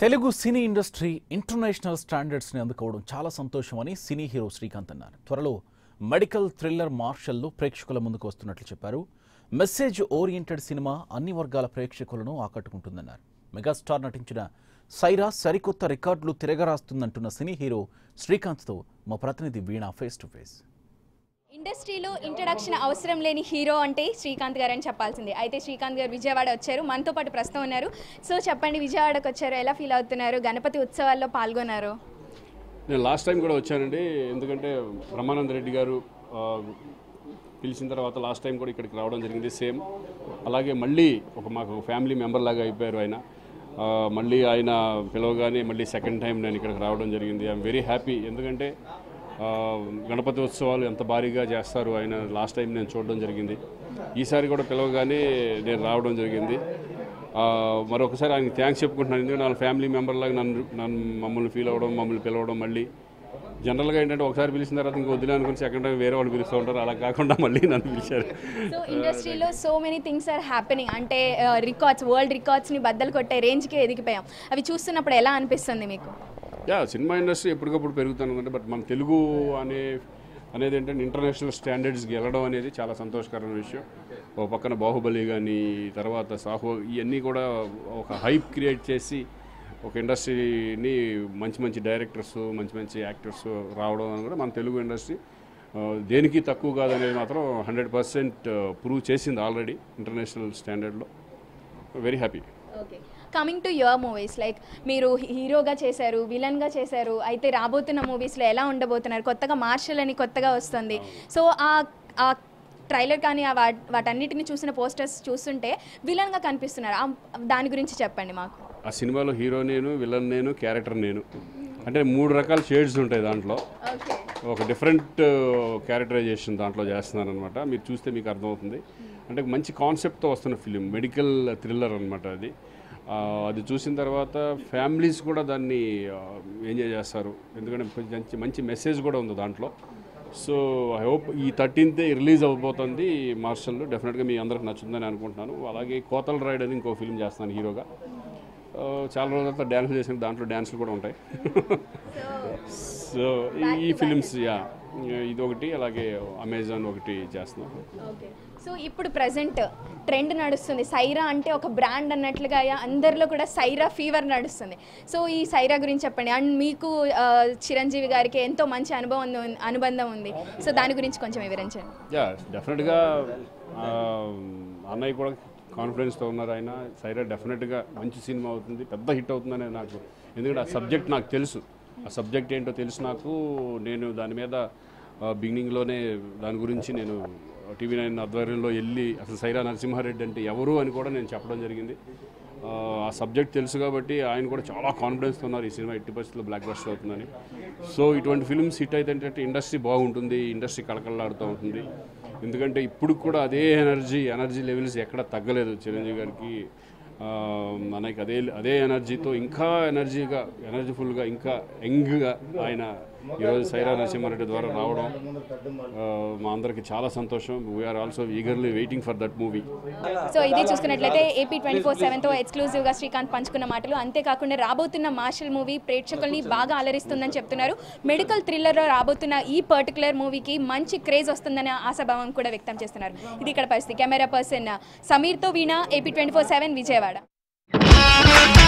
Telugu cine industry international స్టాండర్డ్స్ని అందుకోవడం చాలా సంతోషమని సినీ హీరో శ్రీకాంత్ అన్నారు త్వరలో మెడికల్ థ్రిల్లర్ మార్షల్లు ప్రేక్షకుల ముందుకు వస్తున్నట్లు చెప్పారు మెసేజ్ ఓరియంటెడ్ సినిమా అన్ని వర్గాల ప్రేక్షకులను ఆకట్టుకుంటుందన్నారు మెగాస్టార్ నటించిన సైరా సరికొత్త రికార్డులు తిరగరాస్తుందంటున్న సినీ హీరో శ్రీకాంత్తో మా ప్రతినిధి వీణా ఫేస్ టు ఫేస్ ఇండస్ట్రీలో ఇంట్రడక్షన్ అవసరం లేని హీరో అంటే శ్రీకాంత్ గారు అని చెప్పాల్సిందే అయితే శ్రీకాంత్ గారు విజయవాడ వచ్చారు మనతో పాటు ప్రస్తుతం ఉన్నారు సో చెప్పండి విజయవాడకు వచ్చారు ఎలా ఫీల్ అవుతున్నారు గణపతి ఉత్సవాల్లో పాల్గొన్నారు నేను లాస్ట్ టైం కూడా వచ్చానండి ఎందుకంటే బ్రహ్మానంద రెడ్డి గారు ఆ, పిలిచిన తర్వాత లాస్ట్ టైం కూడా ఇక్కడికి రావడం జరిగింది సేమ్ అలాగే మళ్ళీ ఒక మాకు ఫ్యామిలీ మెంబర్ లాగా అయిపోయారు ఆయన ఆ, మళ్ళీ ఆయన పిలవగానే మళ్ళీ సెకండ్ టైం నేను ఇక్కడికి రావడం జరిగింది ఐఎమ్ వెరీ హ్యాపీ ఎందుకంటే ఆ, గణపతి ఉత్సవాలు ఎంత భారీగా చేస్తారు ఆయన లాస్ట్ టైం నేను చూడడం జరిగింది ఈసారి కూడా పిలవగానే నేను రావడం జరిగింది ఆ, మరొకసారి ఆయనకి థ్యాంక్స్ చెప్పుకుంటున్నాను ఎందుకంటే నా ఫ్యామిలీ మెంబర్ లాగా నన్ను నన్ను మమ్మల్ని ఫీల్ అవ్వడం మమ్మల్ని పిలవడం మళ్ళీ జనరల్గా ఏంటంటే ఒకసారి పిలిచిన తర్వాత ఇంక వదిలే అనుకుని సెకండ్ టైం వేరే వాళ్ళు పిలుస్తూ ఉంటారు అలా కాకుండా మళ్ళీ నన్ను పిలిచారు సో ఇండస్ట్రీలో so many things are happening అంటే రికార్డ్స్ వరల్డ్ రికార్డ్స్ని బద్దలు కొట్టే రేంజ్కి ఎదిగిపోయాం అవి చూస్తున్నప్పుడు ఎలా అనిపిస్తుంది మీకు యా సినిమా ఇండస్ట్రీ ఎప్పటికప్పుడు పెరుగుతాను అంటే బట్ మన తెలుగు అనే అనేది ఏంటంటే ఇంటర్నేషనల్ స్టాండర్డ్స్కి వెళ్ళడం అనేది చాలా సంతోషకరమైన విషయం ఓ పక్కన బాహుబలి కానీ తర్వాత సాహో ఇవన్నీ కూడా ఒక హైప్ క్రియేట్ చేసి ఒక ఇండస్ట్రీని మంచి మంచి డైరెక్టర్స్ మంచి మంచి యాక్టర్స్ రావడం అని కూడా మన తెలుగు ఇండస్ట్రీ ఆ, దేనికి తక్కువ కాదనేది మాత్రం హండ్రెడ్ పర్సెంట్ ప్రూవ్ చేసింది ఆల్రెడీ ఇంటర్నేషనల్ స్టాండర్డ్లో very happy okay coming to your movies like మీరు హీరోగా చేశారు విలన్గా చేశారు అయితే రాబోతున్న మూవీస్లో ఎలా ఉండబోతున్నారు కొత్తగా మార్షల్ అని కొత్తగా వస్తుంది సో ఆ ఆ ట్రైలర్ కానీ ఆ వాట్ వాటన్నిటిని చూసిన పోస్టర్స్ చూస్తుంటే విలన్గా కనిపిస్తున్నారు ఆ- దాని గురించి చెప్పండి మాకు ఆ సినిమాలో హీరో నేను విలన్ నేను క్యారెక్టర్ నేను అంటే మూడు రకాల షేడ్స్ ఉంటాయి దాంట్లో ఓకే ఒక డిఫరెంట్ క్యారెక్టరైజేషన్ దాంట్లో చేస్తున్నాను అనమాట మీరు చూస్తే మీకు అర్థమవుతుంది అంటే మంచి కాన్సెప్ట్తో వస్తున్న ఫిలిం మెడికల్ థ్రిల్లర్ అనమాట అది ఆ, అది చూసిన తర్వాత ఫ్యామిలీస్ కూడా దాన్ని ఎంజాయ్ చేస్తారు ఎందుకంటే మంచి మంచి మెసేజ్ కూడా ఉంది దాంట్లో సో ఐ హోప్ ఈ థర్టీన్త్ రిలీజ్ అవ్వబోతుంది మార్షల్ డెఫినెట్గా మీ అందరికి నచ్చుతుందని అనుకుంటున్నాను అలాగే కోతల రైడ్ అని ఇంకో ఫిల్మ్ చేస్తున్నాను హీరోగా ఆ, చాలా రోజుల తర్వాత డ్యాన్స్ చేసిన దాంట్లో డ్యాన్స్లు కూడా ఉంటాయి సో ఈ- ఈ ఫిలిమ్స్ యా ఇది ఒకటి అలాగే అమెజాన్ ఒకటి చేస్తున్నాం ఓకే సో ఇప్పుడు ప్రజెంట్ ట్రెండ్ నడుస్తుంది సైరా అంటే ఒక బ్రాండ్ అన్నట్లుగా అందరిలో కూడా సైరా ఫీవర్ నడుస్తుంది సో ఈ సైరా గురించి చెప్పండి అండ్ మీకు ఆ, చిరంజీవి గారికి ఎంతో మంచి అనుభవం ఉంది- అనుబంధం ఉంది సో దాని గురించి కొంచెం వివరించండి యా డెఫినెట్గా ఆ, అన్నయ్య కూడా కాన్ఫిడెన్స్తో ఉన్నారు ఆయన సైరా డెఫినెట్గా మంచి సినిమా అవుతుంది పెద్ద హిట్ అవుతుందని నాకు ఎందుకంటే ఆ సబ్జెక్ట్ నాకు తెలుసు ఆ సబ్జెక్ట్ ఏంటో తెలుసు నాకు నేను దాని మీద బిగినింగ్లోనే దాని గురించి నేను టీవీ నైన్ ఆధ్వర్యంలో వెళ్ళి అసలు సైరా నరసింహారెడ్డి అంటే ఎవరు అని కూడా నేను చెప్పడం జరిగింది ఆ, ఆ సబ్జెక్ట్ తెలుసు కాబట్టి ఆయన కూడా చాలా కాన్ఫిడెన్స్తో ఉన్నారు ఈ సినిమా ఎట్టి పరిస్థితుల్లో బ్లాక్ బస్టర్ అవుతుందని సో ఇటువంటి ఫిల్మ్స్ హిట్ అయితే ఏంటంటే ఇండస్ట్రీ బాగుంటుంది ఇండస్ట్రీ కళకళలాడుతూ ఉంటుంది ఎందుకంటే ఇప్పుడు కూడా అదే ఎనర్జీ ఎనర్జీ లెవెల్స్ ఎక్కడ తగ్గలేదు చిరంజీవి గారికి ఆ, మనకి అదే అదే ఎనర్జీతో ఇంకా ఎనర్జీగా ఎనర్జీఫుల్గా ఇంకా యంగ్గా ఆయన ఈరోజు సైరా నరసింహారెడ్డి ద్వారా రావడం ఆ, మా అందరికి చాలా సంతోషం we're also eagerly waiting for that movie so ఇది చూసుకున్నట్లయితే ఏపీ ట్వంటీ ఫోర్ సెవెన్తో ఎక్స్క్లూజివ్గా శ్రీకాంత్ పంచుకున్న మాటలు అంతేకాకుండా రాబోతున్న మార్షల్ మూవీ ప్రేక్షకుల్ని బాగా అలరిస్తుందని చెప్తున్నారు మెడికల్ థ్రిల్లర్లో రాబోతున్న ఈ పర్టికులర్ మూవీకి మంచి క్రేజ్ వస్తుందనే ఆశాభావం కూడా వ్యక్తం చేస్తున్నారు ఇది ఇక్కడ పరిస్థితి కెమెరా పర్సన్ సమీర్తో Veena AP twenty four seven Vijayawada